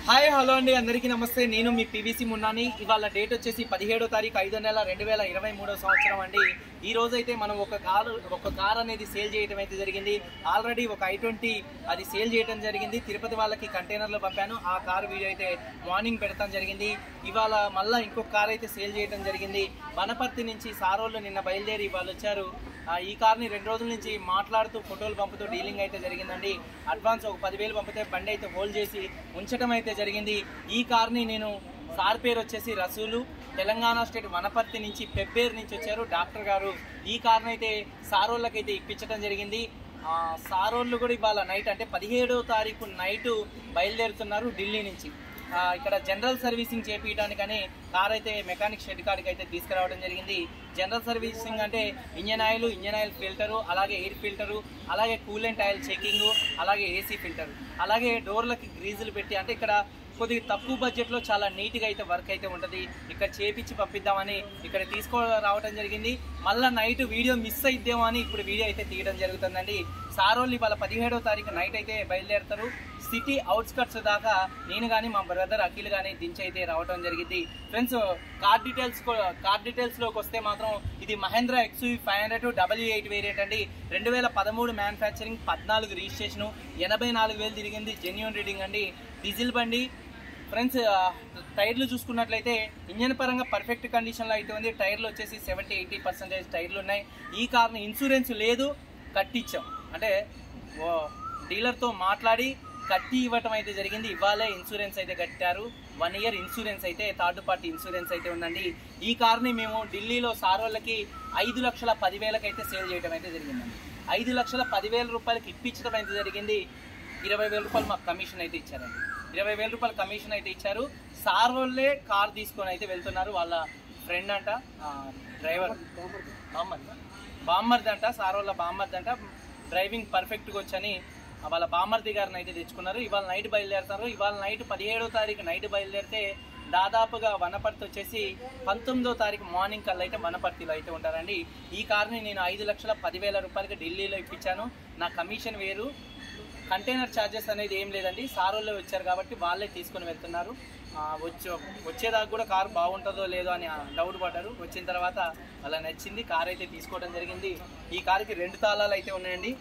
Hi hello అండి అందరికీ నమస్తే నేను మీ పీవీసీ మున్నాని ఇవాళ డేట్ వచ్చేసి పదిహేడో తారీఖు ఐదో నెల రెండు వేల ఇరవై మూడో సంవత్సరం అండి ఈ రోజు అయితే మనం ఒక కారు ఒక కార్ అనేది సేల్ చేయడం అయితే జరిగింది ఆల్రెడీ ఒక ఐ ట్వంటీ అది సేల్ చేయడం జరిగింది తిరుపతి వాళ్ళకి కంటైనర్లో పంపాను ఆ కార్ వీడియో అయితే మార్నింగ్ పెడతాం జరిగింది ఇవాళ మళ్ళీ ఇంకొక కార్ అయితే సేల్ చేయడం జరిగింది వనపర్తి నుంచి సారోళ్ళు నిన్న బయలుదేరి వాళ్ళు వచ్చారు ఆ, ఈ కార్ని రెండు రోజుల నుంచి మాట్లాడుతూ ఫోటోలు పంపుతూ డీలింగ్ అయితే జరిగిందండి అడ్వాన్స్ ఒక పదివేలు పంపితే బండి అయితే హోల్డ్ చేసి ఉంచడం అయితే జరిగింది ఈ కార్ని నేను సార్ పేరు వచ్చేసి రసూలు తెలంగాణ స్టేట్ వనపర్తి నుంచి పెబ్బేరు నుంచి వచ్చారు డాక్టర్ గారు ఈ కార్ని అయితే సారోళ్ళకైతే ఇప్పించడం జరిగింది ఆ, సారోళ్ళు కూడా ఇవాళ నైట్ అంటే పదిహేడవ తారీఖు నైట్ బయలుదేరుతున్నారు ఢిల్లీ నుంచి ఆ, ఇక్కడ జనరల్ సర్వీసింగ్ చేపించడానికని కార్ అయితే మెకానిక్ షెడ్ కాడికి అయితే తీసుకురావడం జరిగింది జనరల్ సర్వీసింగ్ అంటే engine oil engine oil filter అలాగే ఎయిర్ ఫిల్టరు అలాగే కూలెంట్ ఆయిల్ చెకింగ్ అలాగే ఏసీ ఫిల్టర్ అలాగే డోర్లకి గ్రీజులు పెట్టి అంటే ఇక్కడ కొద్దిగా తక్కువ బడ్జెట్లో చాలా నీట్గా అయితే వర్క్ అయితే ఉంటుంది ఇక్కడ చేపించి పంపిద్దామని ఇక్కడ తీసుకో రావడం జరిగింది మళ్ళీ నైట్ వీడియో మిస్ అయిద్దామో అని ఇప్పుడు వీడియో అయితే తీయడం జరుగుతుందండి సారోళ్ళు ఇవాళ పదిహేడవ తారీఖు నైట్ అయితే బయలుదేరుతారు సిటీ అవుట్స్కట్స్ దాకా నేను కానీ మా బ్రదర్ అఖిల్ కానీ దించి అయితే రావడం జరిగింది ఫ్రెండ్స్ కార్ డీటెయిల్స్ కార్ డీటెయిల్స్లోకి వస్తే మాత్రం ఇది Mahindra XU five hundred W eight variant అండి రెండు వేల పదమూడు మ్యానుఫ్యాక్చరింగ్ పద్నాలుగు రిజిస్ట్రేషను ఎనభై నాలుగు వేలు తిరిగింది జెన్యున్ రీడింగ్ అండి డీజిల్ బండి ఫ్రెండ్స్ ఆ, టైర్లు చూసుకున్నట్లయితే ఇంజన్ పరంగా పర్ఫెక్ట్ కండిషన్లో అయితే ఉంది టైర్లు వచ్చేసి సెవెంటీ ఎయిటీ పర్సెంటేజ్ టైర్లు ఉన్నాయి ఈ కార్ని ఇన్సూరెన్స్ లేదు కట్టించాం అంటే ఓ డీలర్తో మాట్లాడి కట్టి ఇవ్వటం అయితే జరిగింది ఇవాళే ఇన్సూరెన్స్ అయితే కట్టారు వన్ ఇయర్ ఇన్సూరెన్స్ అయితే థర్డ్ పార్టీ ఇన్సూరెన్స్ అయితే ఉందండి ఈ కార్ని మేము ఢిల్లీలో సార్ వాళ్ళకి ఐదు లక్షల పదివేలకు అయితే సేల్ చేయడం అయితే జరిగిందండి ఐదు లక్షల పదివేల రూపాయలకి ఇప్పించడం అయితే జరిగింది ఇరవై వేల రూపాయలు మాకు కమిషన్ అయితే ఇచ్చారండి ఇరవై వేల రూపాయల కమిషన్ అయితే ఇచ్చారు సార్ వాళ్ళే కార్ తీసుకొని అయితే వెళ్తున్నారు వాళ్ళ ఫ్రెండ్ అంట ఆ, డ్రైవర్ బామ్మర్ది బామ్మర్ది అంట సార్ వాళ్ళ బామ్మర్ది అంట డ్రైవింగ్ పర్ఫెక్ట్గా వచ్చని వాళ్ళ బామ్మర్ది గారిని అయితే తెచ్చుకున్నారు ఇవాళ నైట్ బయలుదేరుతారు ఇవాళ నైట్ పదిహేడో తారీఖు నైట్ బయలుదేరితే దాదాపుగా వనపర్తి వచ్చేసి పంతొమ్మిదో తారీఖు మార్నింగ్ కల్లా అయితే వనపర్తిలో అయితే ఉంటారండి ఈ కార్ని నేను ఐదు లక్షల పదివేల రూపాయలకి ఢిల్లీలో ఇప్పించాను నా కమిషన్ వేరు కంటైనర్ ఛార్జెస్ అనేది ఏం లేదండి సారోళ్ళే వచ్చారు కాబట్టి వాళ్ళే తీసుకొని వెళ్తున్నారు ఆ, వచ్చే వచ్చేదాకా కూడా కారు బాగుంటుందో లేదో అని డౌట్ పడ్డారు వచ్చిన తర్వాత అలా నచ్చింది కార్ అయితే తీసుకోవడం జరిగింది ఈ కారుకి రెండు తాళాలు అయితే ఉన్నాయండి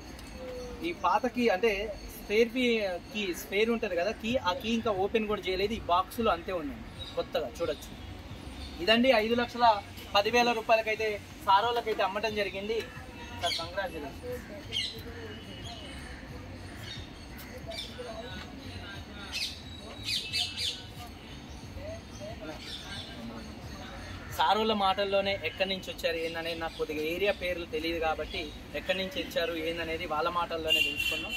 ఈ పాతకి అంటే స్పేర్ కీ స్పేర్ ఉంటుంది కదా కీ ఆ కీ ఇంకా ఓపెన్ కూడా చేయలేదు ఈ బాక్సులు అంతే ఉన్నాయి కొత్తగా చూడొచ్చు ఇదండి ఐదు లక్షల పదివేల రూపాయలకైతే సారోళ్ళకైతే అమ్మటం జరిగింది సార్ కంగ్రాచులేషన్ సారుల మాటల్లోనే ఎక్కడి నుంచి వచ్చారు ఏందనేది నాకు కొద్దిగా ఏరియా పేర్లు తెలియదు కాబట్టి ఎక్కడి నుంచి వచ్చారు ఏందనేది వాళ్ళ మాటల్లోనే తెలుసుకున్నాం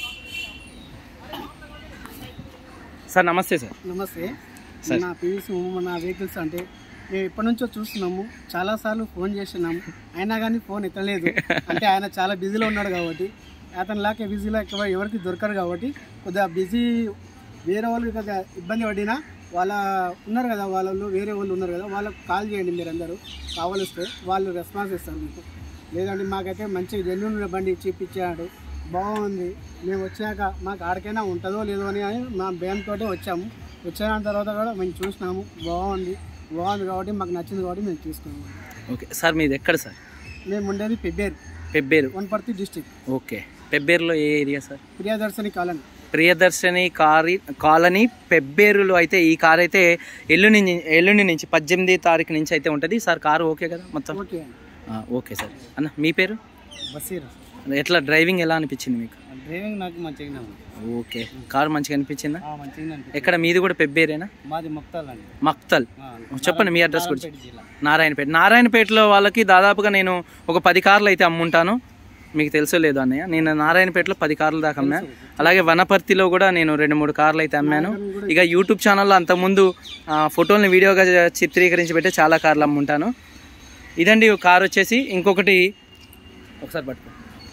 సార్ నమస్తే సార్ నమస్తే సార్. నా పీవీసీ మన వెహికల్స్ అంటే మేము ఎప్పటి నుంచో చూస్తున్నాము చాలాసార్లు ఫోన్ చేసినాము అయినా కానీ ఫోన్ ఎత్తలేదు అంటే ఆయన చాలా బిజీలో ఉన్నాడు కాబట్టి అతని లాకే బిజీలో ఎక్కువ ఎవరికి దొరకరు కాబట్టి కొద్దిగా బిజీ వేరే వాళ్ళు కొద్దిగా ఇబ్బంది పడినా వాళ్ళ ఉన్నారు కదా వాళ్ళు వేరే వాళ్ళు ఉన్నారు కదా వాళ్ళకు కాల్ చేయండి మీరు అందరూ కావలిస్తే వాళ్ళు రెస్పాన్స్ ఇస్తారు మీకు లేదంటే మాకైతే మంచి జెన్యున్ బండి చూపించాడు బాగుంది మేము వచ్చాక మాకు ఆడికైనా ఉంటుందో లేదో అని అని మా భయంతో వచ్చాము వచ్చిన తర్వాత కూడా మేము చూసినాము బాగుంది బాగుంది కాబట్టి మాకు నచ్చింది కాబట్టి మేము తీసుకున్నాము ఓకే సార్ మీది ఎక్కడ సార్ మేము ఉండేది పెబ్బేరు పెబ్బేరు వనపర్తి డిస్టిక్ ఓకే పెబ్బేరులో ఏ area sir Priyadarshini colony Priyadarshini కారి కాలనీ పెబ్బేరులో అయితే ఈ కార్ అయితే ఎల్లుండి నుంచి- ఎల్లుండి నుంచి పద్దెనిమిది తారీఖు నుంచి అయితే ఉంటుంది సార్ కారు ఓకే కదా మొత్తం ఓకే ఆ, ఓకే సార్ అన్న మీ పేరు బసీర్ ఎట్లా డ్రైవింగ్ ఎలా అనిపించింది మీకు డ్రైవింగ్ నాకు మంచిగా ఓకే కార్ మంచిగా అనిపించిందా మంచిగా ఎక్కడ మీది కూడా పెబ్బేరేనా మాది మొక్తాల్ అండి మక్తల్ చెప్పండి మీ అడ్రస్ కూడా నారాయణపేట జిల్లా నారాయణపేట నారాయణపేటలో వాళ్ళకి దాదాపుగా నేను ఒక పది కార్లు అయితే అమ్ముంటాను మీకు తెలుసో లేదు అన్నయ్య నేను నారాయణపేటలో పది కార్లు దాకా అమ్మా అలాగే వనపర్తిలో కూడా నేను రెండు మూడు కార్లు అయితే అమ్మాను ఇక యూట్యూబ్ ఛానల్లో అంతకుముందు ఆ, ఫోటోల్ని వీడియోగా చిత్రీకరించి పెట్టి చాలా కార్లు అమ్ముంటాను ఇదండి ఒక కార్ వచ్చేసి ఇంకొకటి ఒకసారి పట్టుకో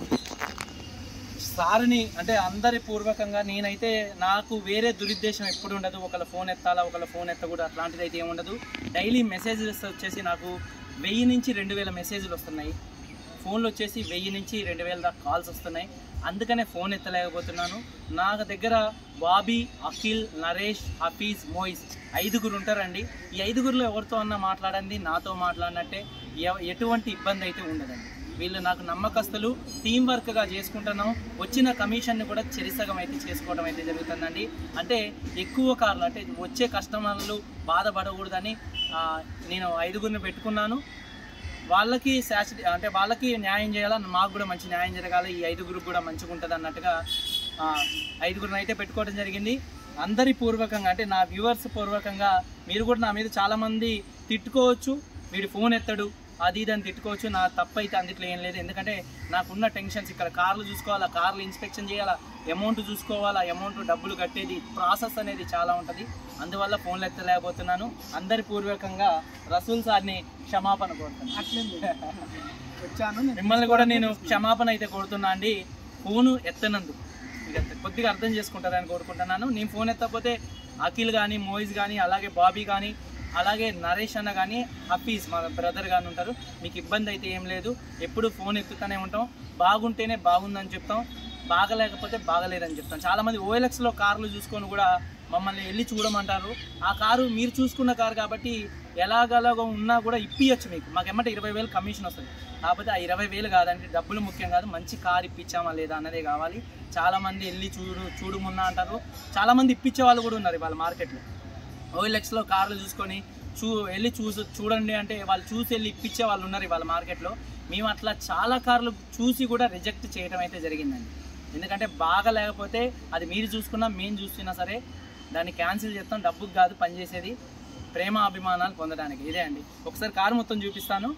సార్ని అంటే అందరి పూర్వకంగా నేనైతే నాకు వేరే దురుద్దేశం ఎప్పుడు ఉండదు ఒకళ్ళ ఫోన్ ఎత్తాలా ఒకళ్ళ ఫోన్ ఎత్తకూడదు అట్లాంటిది అయితే ఏముండదు డైలీ మెసేజెస్ వచ్చేసి నాకు వెయ్యి నుంచి రెండు వేల మెసేజ్లు వస్తున్నాయి ఫోన్లు వచ్చేసి వెయ్యి నుంచి రెండు వేల దాకా కాల్స్ వస్తున్నాయి అందుకనే ఫోన్ ఎత్తలేకపోతున్నాను నా దగ్గర బాబీ అఖిల్ నరేష్ హఫీజ్ మోయిస్ ఐదుగురు ఉంటారండి ఈ ఐదుగురిలో ఎవరితో అన్నా మాట్లాడండి నాతో మాట్లాడినట్టే ఎవ- ఎటువంటి ఇబ్బంది అయితే ఉండదండి వీళ్ళు నాకు నమ్మకస్తులు టీం వర్క్గా చేసుకుంటున్నాం వచ్చిన కమిషన్ని కూడా చెరిసగం అయితే చేసుకోవడం అయితే జరుగుతుందండి అంటే ఎక్కువ కార్లు అంటే వచ్చే కస్టమర్లు బాధపడకూడదని ఆ, నేను ఐదుగురిని పెట్టుకున్నాను వాళ్ళకి శాసి అంటే వాళ్ళకి న్యాయం చేయాలా మాకు కూడా మంచి న్యాయం జరగాలి ఈ ఐదుగురికి కూడా మంచిగా ఉంటుంది అన్నట్టుగా ఆ, ఐదుగురిని అయితే పెట్టుకోవడం జరిగింది అందరి పూర్వకంగా అంటే నా వ్యూవర్స్ పూర్వకంగా మీరు కూడా నా మీద చాలామంది తిట్టుకోవచ్చు వీడి ఫోన్ ఎత్తడు అది ఇది అని తిట్టుకోవచ్చు నా తప్పు అయితే అందుట్లో ఏం లేదు ఎందుకంటే నాకున్న టెన్షన్స్ ఇక్కడ కార్లు చూసుకోవాలా కార్లు ఇన్స్పెక్షన్ చేయాలా అమౌంట్ చూసుకోవాలా అమౌంట్ డబ్బులు కట్టేది ప్రాసెస్ అనేది చాలా ఉంటుంది అందువల్ల ఫోన్లు ఎత్తలేకపోతున్నాను అందరి పూర్వకంగా రసూల్ సార్ని క్షమాపణ కోరుతున్నాను అట్లేం లేదు. వచ్చాను నేను మిమ్మల్ని కూడా నేను క్షమాపణ అయితే కోరుతున్నా అండి ఫోను ఎత్తనందుకు ఇక కొద్దిగా అర్థం చేసుకుంటారని కోరుకుంటున్నాను నేను ఫోన్ ఎత్తకపోతే అఖిల్ కానీ మోయిజ్ కానీ అలాగే బాబీ కానీ అలాగే నరేష్ అన్న కానీ హఫీజ్ మా బ్రదర్ కానీ ఉంటారు మీకు ఇబ్బంది అయితే ఏం లేదు ఎప్పుడు ఫోన్ ఎత్తుతూనే ఉంటాం బాగుంటేనే బాగుందని చెప్తాం బాగలేకపోతే బాగలేదని చెప్తాం చాలామంది ఓఎల్ఎక్స్లో కార్లు చూసుకొని కూడా మమ్మల్ని వెళ్ళి చూడమంటారు ఆ కారు మీరు చూసుకున్న కారు కాబట్టి ఎలాగలాగో ఉన్నా కూడా ఇప్పియచ్చు మీకు మాకు ఎమ్మటే ఇరవై వేలు కమిషన్ వస్తుంది కాకపోతే ఆ ఇరవై వేలు కాదండి డబ్బులు ముఖ్యం కాదు మంచి కారు ఇప్పించామా లేదా అన్నదే కావాలి చాలామంది వెళ్ళి చూడు చూడుమున్నా అంటారు చాలామంది ఇప్పించే వాళ్ళు కూడా ఉన్నారు వాళ్ళ మార్కెట్లో ఓఎల్ఎక్స్లో కార్లు చూసుకొని చూ వెళ్ళి చూసి చూడండి అంటే వాళ్ళు చూసి వెళ్ళి ఇప్పించే వాళ్ళు ఉన్నారు ఇవాళ మార్కెట్లో మేము అట్లా చాలా కార్లు చూసి కూడా రిజెక్ట్ చేయడం అయితే జరిగిందండి ఎందుకంటే బాగా లేకపోతే అది మీరు చూసుకున్నా మేము చూస్తున్నా సరే దాన్ని క్యాన్సిల్ చేస్తాం డబ్బుకి కాదు పనిచేసేది ప్రేమ అభిమానాలు పొందడానికి ఇదే అండి ఒకసారి కారు మొత్తం చూపిస్తాను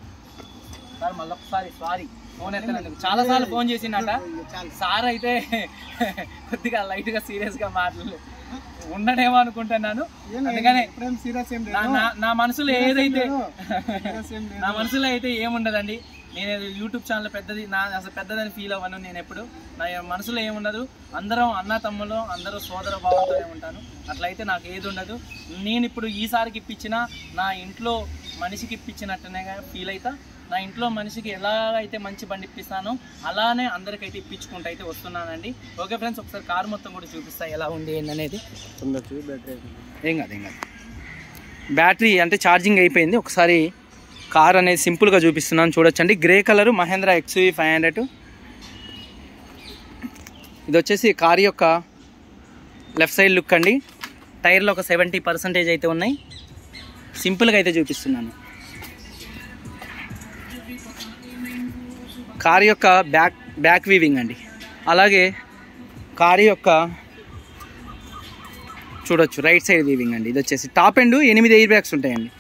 సార్ మళ్ళీ ఒకసారి సారీ ఫోన్ ఎత్తనందుకు చాలా సార్లు ఫోన్ చేసిండట చాలు సార్ అయితే కొద్దిగా లైట్గా సీరియస్గా మాటలు ఉండడేమో అనుకుంటున్నాను ఏం లేదు. అందుకనే ఎప్పుడేం సీరియస్ ఏం నా లేదు నా- నా మనసులో ఏదైతే సీరియస్ ఏం లేదు నా మనసులో అయితే ఏముండదండి నేను ఏదో యూట్యూబ్ ఛానల్ పెద్దది నా అసలు పెద్దదని ఫీల్ అవ్వను నేను ఎప్పుడు నా మనసులో ఏముండదు అందరం అన్న తమ్ములు అందరూ సోదర భావంతోనే ఉంటాను అట్లయితే నాకు ఏది ఉండదు నేను ఇప్పుడు ఈసారికి ఇప్పించిన నా ఇంట్లో మనిషికి ఇప్పించినట్టునే ఫీల్ అవుతా నా ఇంట్లో మనిషికి ఎలా అయితే మంచి బండి ఇప్పిస్తానో అలానే అందరికైతే ఇప్పించుకుంటూ అయితే వస్తున్నానండి ఓకే ఫ్రెండ్స్ ఒకసారి కార్ మొత్తం కూడా చూపిస్తా ఎలా ఉంది ఏందనేది ఏం కాదు ఏం కాదు బ్యాటరీ అంటే ఛార్జింగ్ అయిపోయింది ఒకసారి కార్ అనేది సింపుల్గా చూపిస్తున్నాను చూడొచ్చండి grey colour Mahindra XV five hundred ఇది వచ్చేసి కార్ యొక్క లెఫ్ట్ సైడ్ లుక్ అండి టైర్లో ఒక సెవెంటీ పర్సెంటేజ్ అయితే ఉన్నాయి సింపుల్గా అయితే చూపిస్తున్నాను కార్ యొక్క బ్యాక్ బ్యాక్ వీవింగ్ అండి అలాగే కార్ యొక్క చూడొచ్చు రైట్ సైడ్ వీవింగ్ అండి ఇది వచ్చేసి టాప్ ఎండ్ ఎనిమిది ఎయిర్ బ్యాగ్స్ ఉంటాయండి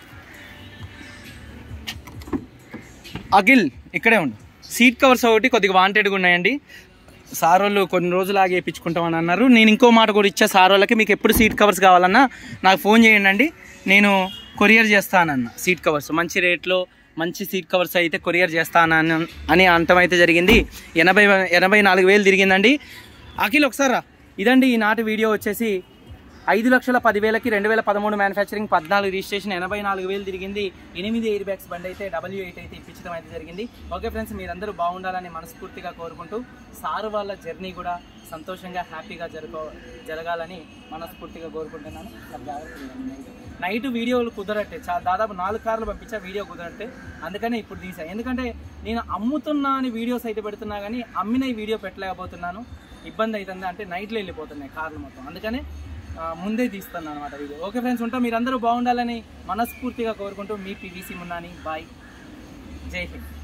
అగిల్ ఇక్కడే ఉండు సీట్ కవర్స్ ఒకటి కొద్దిగా వాంటెడ్గా ఉన్నాయండి సార్ వాళ్ళు కొన్ని రోజులు ఆగి వేయించుకుంటామని అన్నారు నేను ఇంకో మాట కూడా ఇచ్చా సార్ వాళ్ళకి మీకు ఎప్పుడు సీట్ కవర్స్ కావాలన్నా నాకు ఫోన్ చేయండి అండి నేను కొరియర్ చేస్తానన్న సీట్ కవర్స్ మంచి రేట్లో మంచి సీట్ కవర్స్ అయితే కొరియర్ చేస్తానని అని అంటం అయితే జరిగింది ఎనభై ఎనభై నాలుగు వేలు తిరిగిందండి అఖిల్ ఒకసారి రా. ఇదండి ఈనాటి వీడియో వచ్చేసి ఐదు లక్షల పదివేలకి రెండు వేల పదమూడు మ్యానుఫ్యాక్చరింగ్ పద్నాలుగు రిజిస్ట్రేషన్ ఎనభై నాలుగు వేలు తిరిగింది ఎనిమిది ఎయిర్ బ్యాగ్స్ బండి అయితే డబ్ల్యూ ఎయిట్ అయితే ఇప్పించడం అయితే జరిగింది ఓకే ఫ్రెండ్స్ మీరందరూ బాగుండాలని మనస్ఫూర్తిగా కోరుకుంటూ సారు వాళ్ళ జర్నీ కూడా సంతోషంగా హ్యాపీగా జరగ జరగాలని మనస్ఫూర్తిగా కోరుకుంటున్నాను నైట్ వీడియోలు కుదరట్టే చా దాదాపు నాలుగు కార్లు పంపించా వీడియో కుదరట్టే అందుకనే ఇప్పుడు తీసా ఎందుకంటే నేను అమ్ముతున్నా అని వీడియోస్ అయితే పెడుతున్నా కానీ అమ్మిన ఈ వీడియో పెట్టలేకపోతున్నాను ఇబ్బంది అవుతుంది అంటే నైట్లో వెళ్ళిపోతున్నాయి కార్లు మొత్తం అందుకనే ఆ, ముందే తీస్తాను అనమాట వీడియో ఓకే ఫ్రెండ్స్ ఉంటా మీరందరూ బాగుండాలని మనస్ఫూర్తిగా కోరుకుంటూ మీ పీవీసీ మున్నాని బాయ్ జై హింద్